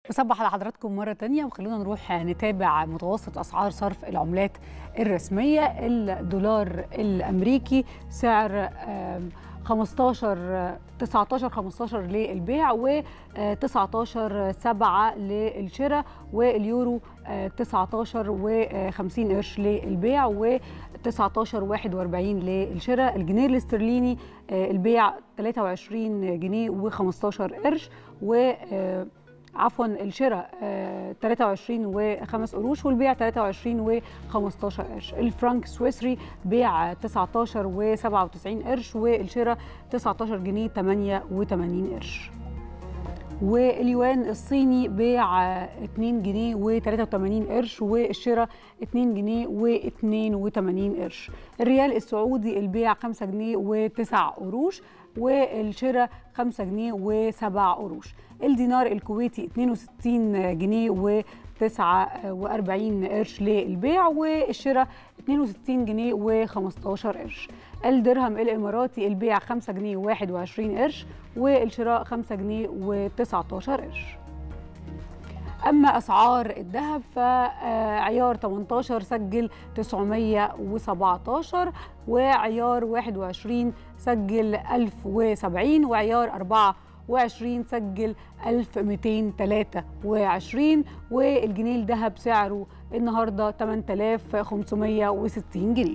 بصبح على حضراتكم مرة تانية وخلونا نروح نتابع متوسط أسعار صرف العملات الرسمية الدولار الأمريكي سعر 15 19 15 للبيع و 19 7 للشراء واليورو 19 و 50 قرش للبيع و 19 41 للشراء الجنيه الاسترليني البيع 23 جنيه و15 قرش و عفوا الشراء 23 و5 قروش والبيع 23 و15 قرش الفرنك السويسري بيع 19 و97 قرش والشراء 19 جنيه 88 قرش واليوان الصيني بيع 2 جنيه و83 قرش والشراء 2 جنيه و82 قرش الريال السعودي البيع 5 جنيه و9 قروش والشراء 5 جنيه و7 قروش الدينار الكويتي 62 جنيه و 49 قرش للبيع والشراء 62 جنيه و15 قرش الدرهم الاماراتي البيع 5 جنيه و21 قرش والشراء 5 جنيه و19 قرش اما اسعار الذهب فعيار 18 سجل 917 وعيار 21 سجل 1070 وعيار 4 و20 سجل 1223 والجنيه الذهب سعره النهارده 8560 جنيه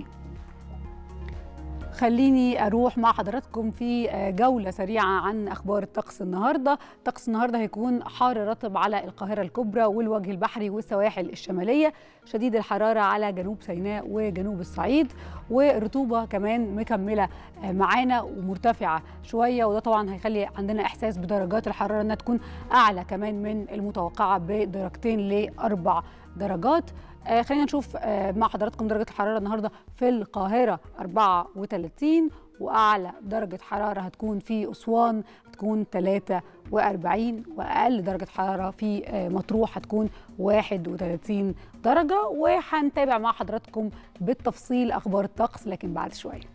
خليني اروح مع حضراتكم في جوله سريعه عن اخبار الطقس النهارده، الطقس النهارده هيكون حار رطب على القاهره الكبرى والوجه البحري والسواحل الشماليه، شديد الحراره على جنوب سيناء وجنوب الصعيد، والرطوبه كمان مكمله معانا ومرتفعه شويه وده طبعا هيخلي عندنا احساس بدرجات الحراره انها تكون اعلى كمان من المتوقعه بدرجتين لاربع درجات آه خلينا نشوف آه مع حضراتكم درجة الحرارة النهاردة في القاهرة 34 وأعلى درجة حرارة هتكون في أسوان هتكون 43 وأقل درجة حرارة في آه مطروح هتكون 31 درجة وهنتابع مع حضراتكم بالتفصيل أخبار الطقس لكن بعد شوية